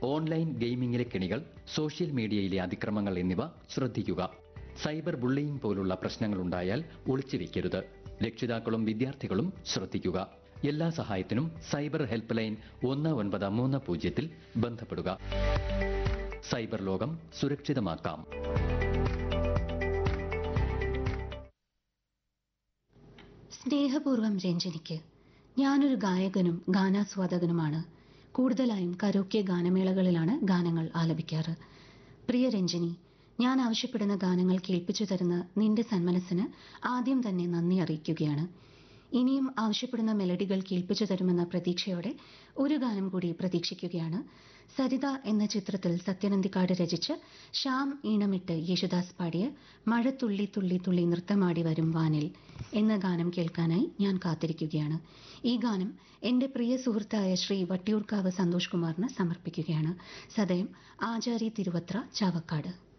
online ഗെയിമിംഗിലെ കെണികൾ social മീഡിയയിലെ അതിക്രമങ്ങൾ എന്നിവ ശ്രദ്ധിക്കുക സൈബർ ബുള്ളിയിങ് പോലുള്ള പ്രശ്നങ്ങളുണ്ടായാൽ ഒളിച്ചു വെക്കരുത് രക്ഷിതാക്കളും വിദ്യാർത്ഥികളും ശ്രദ്ധിക്കുക എല്ലാ സഹായത്തിനും സൈബർ ഹെൽപ്പ് ലൈൻ ഒന്ന് ഒൻപത് മൂന്ന് പൂജ്യത്തിൽ ബന്ധപ്പെടുക സൈബർ ലോകം സുരക്ഷിതമാക്കാം സ്നേഹപൂർവം രഞ്ജനിക്ക് ഞാനൊരു ഗായകനും ഗാനാസ്വാദകനുമാണ് കൂടുതലായും കരോക്കെ ഗാനമേളകളിലാണ് ഗാനങ്ങൾ ആലപിക്കാറ് പ്രിയ രഞ്ജനി ഞാൻ ആവശ്യപ്പെടുന്ന ഗാനങ്ങൾ കേൾപ്പിച്ചു തരുന്ന നിന്റെ സന്മനസ്സിന് ആദ്യം തന്നെ നന്ദി അറിയിക്കുകയാണ് ഇനിയും ആവശ്യപ്പെടുന്ന മെലഡികൾ കേൾപ്പിച്ചു തരുമെന്ന പ്രതീക്ഷയോടെ ഒരു ഗാനം കൂടി പ്രതീക്ഷിക്കുകയാണ് സരിത എന്ന ചിത്രത്തിൽ സത്യനന്ദിക്കാട് രചിച്ച് ശ്യാം ഈണമിട്ട് യേശുദാസ് പാടിയ മഴ തുള്ളി തുള്ളി തുള്ളി നൃത്തമാടി വരും വാനിൽ എന്ന ഗാനം കേൾക്കാനായി ഞാൻ കാത്തിരിക്കുകയാണ് ഈ ഗാനം എന്റെ പ്രിയ സുഹൃത്തായ ശ്രീ വട്ടിയൂർക്കാവ് സന്തോഷ് കുമാറിന് സമർപ്പിക്കുകയാണ് സദയം ആചാരി തിരുവത്ര ചാവക്കാട്